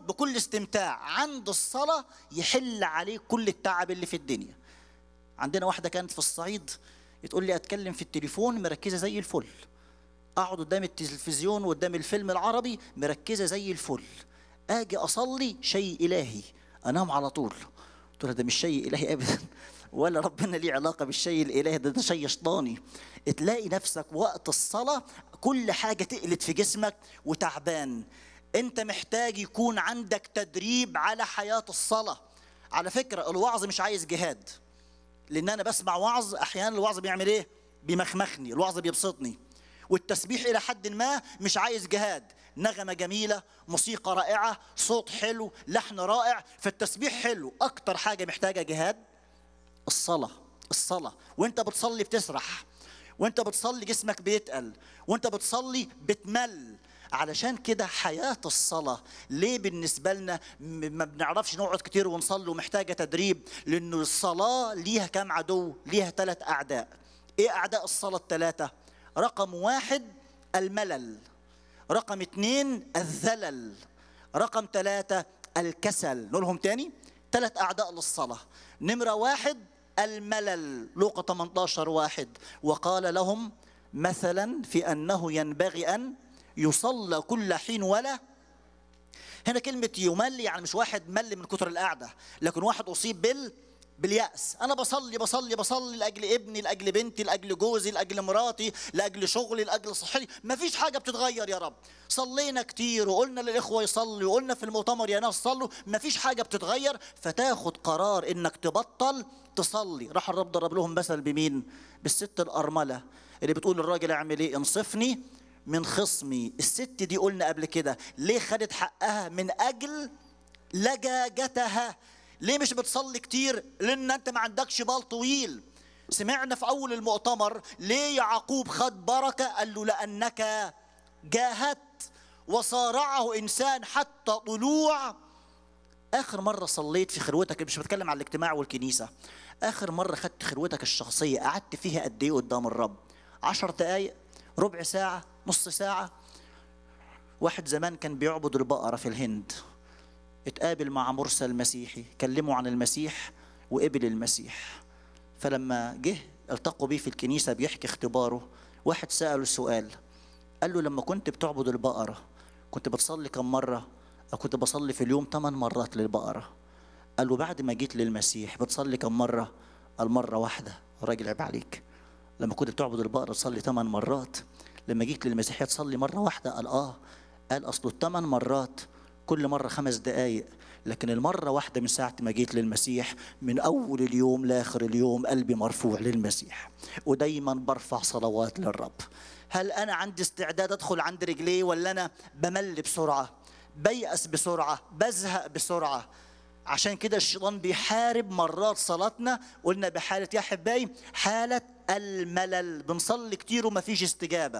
بكل استمتاع عند الصلاة يحل عليك كل التعب اللي في الدنيا عندنا واحدة كانت في الصعيد تقول لي أتكلم في التليفون مركزة زي الفل أقعد قدام التلفزيون وقدام الفيلم العربي مركزة زي الفل أجي أصلي شيء إلهي أنام على طول قلت لها ده مش شيء إلهي أبدا ولا ربنا ليه علاقة بالشيء الإلهي ده ده شيء شيطاني تلاقي نفسك وقت الصلاة كل حاجة تقلت في جسمك وتعبان أنت محتاج يكون عندك تدريب على حياة الصلاة على فكرة الوعظ مش عايز جهاد لان انا بسمع وعظ احيانا الوعظ بيعمل ايه بيمخمخني الوعظ بيبسطني والتسبيح الى حد ما مش عايز جهاد نغمه جميله موسيقى رائعه صوت حلو لحن رائع فالتسبيح حلو اكتر حاجه محتاجه جهاد الصلاه الصلاه وانت بتصلي بتسرح وانت بتصلي جسمك بيتقل وانت بتصلي بتمل علشان كده حياة الصلاة ليه بالنسبة لنا م- ما بنعرفش نقعد كتير ونصلي ومحتاجة تدريب لأنه الصلاة ليها كام عدو ليها ثلاث أعداء إيه أعداء الصلاة الثلاثة رقم واحد الملل رقم اتنين الذلل رقم ثلاثة الكسل نقولهم تاني ثلاث أعداء للصلاة نمرة واحد الملل لوقا 18 واحد وقال لهم مثلا في أنه ينبغي أن يصلى كل حين ولا هنا كلمة يمل يعني مش واحد مل من كتر القعدة لكن واحد أصيب بال باليأس أنا بصلي بصلي بصلي لأجل ابني لأجل بنتي لأجل جوزي لأجل مراتي لأجل شغلي لأجل صحتي مفيش حاجة بتتغير يا رب صلينا كتير وقلنا للإخوة يصلوا وقلنا في المؤتمر يا ناس صلوا مفيش حاجة بتتغير فتاخد قرار إنك تبطل تصلي راح الرب ضرب لهم مثل بمين بالست الأرملة اللي بتقول للراجل اعمل ايه انصفني من خصمي الست دي قلنا قبل كده ليه خدت حقها من اجل لجاجتها ليه مش بتصلي كتير لان انت ما عندكش بال طويل سمعنا في اول المؤتمر ليه يعقوب خد بركه قال له لانك جاهدت وصارعه انسان حتى طلوع اخر مره صليت في خلوتك مش بتكلم على الاجتماع والكنيسه اخر مره خدت خلوتك الشخصيه قعدت فيها قد ايه قدام الرب عشر دقايق ربع ساعه نص ساعه واحد زمان كان بيعبد البقره في الهند اتقابل مع مرسل مسيحي كلمه عن المسيح وقبل المسيح فلما جه التقوا بيه في الكنيسه بيحكي اختباره واحد ساله سؤال قال له لما كنت بتعبد البقره كنت بتصلي كم مره أو كنت بصلي في اليوم ثمان مرات للبقرة قال له بعد ما جيت للمسيح بتصلي كم مرة قال مرة واحدة الراجل عيب عليك لما كنت بتعبد البقرة تصلي ثمان مرات لما جيت للمسيح تصلي مرة واحدة قال آه قال أصله الثمان مرات كل مرة خمس دقايق لكن المرة واحدة من ساعة ما جيت للمسيح من أول اليوم لآخر اليوم قلبي مرفوع للمسيح ودايما برفع صلوات للرب هل أنا عندي استعداد أدخل عند رجليه ولا أنا بمل بسرعة بيأس بسرعة بزهق بسرعة عشان كده الشيطان بيحارب مرات صلاتنا قلنا بحالة يا أحبائي حالة الملل بنصلي كتير ومفيش استجابة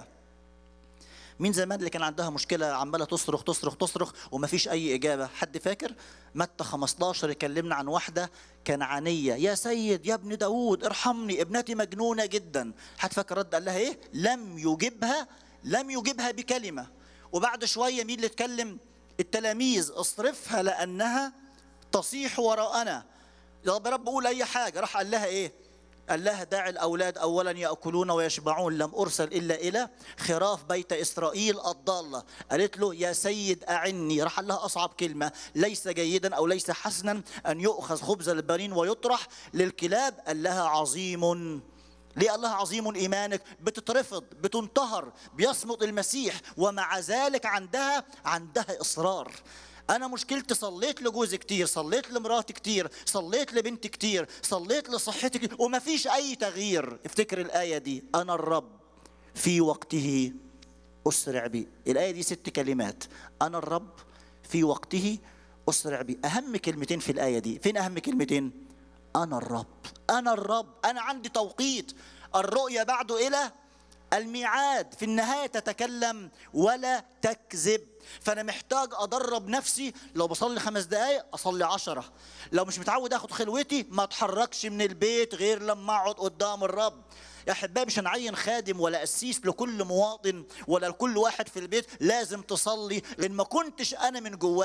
مين زمان اللي كان عندها مشكلة عمالة تصرخ تصرخ تصرخ ومفيش أي إجابة حد فاكر متى 15 يكلمنا عن واحدة كنعانية يا سيد يا ابن داود ارحمني ابنتي مجنونة جدا حد فاكر رد قال لها إيه لم يجبها لم يجبها بكلمة وبعد شوية مين اللي اتكلم التلاميذ اصرفها لأنها تصيح وراءنا يا رب قول أي حاجة راح قال لها إيه قال لها دع الأولاد أولا يأكلون ويشبعون لم أرسل إلا إلى خراف بيت إسرائيل الضالة قالت له يا سيد أعني راح قال لها أصعب كلمة ليس جيدا أو ليس حسنا أن يؤخذ خبز البنين ويطرح للكلاب قال لها عظيم ليه الله عظيم ايمانك بتترفض بتنتهر بيصمت المسيح ومع ذلك عندها عندها اصرار انا مشكلتي صليت لجوزي كتير صليت لمراتي كتير صليت لبنتي كتير صليت لصحتي كتير ومفيش اي تغيير افتكر الايه دي انا الرب في وقته اسرع بي الايه دي ست كلمات انا الرب في وقته اسرع بي اهم كلمتين في الايه دي فين اهم كلمتين أنا الرب أنا الرب أنا عندي توقيت الرؤية بعد إلى الميعاد في النهاية تتكلم ولا تكذب فأنا محتاج أدرب نفسي لو بصلي خمس دقايق أصلي عشرة لو مش متعود أخد خلوتي ما أتحركش من البيت غير لما أقعد قدام الرب يا احبائي مش هنعين خادم ولا قسيس لكل مواطن ولا لكل واحد في البيت لازم تصلي لان ما كنتش انا من جواك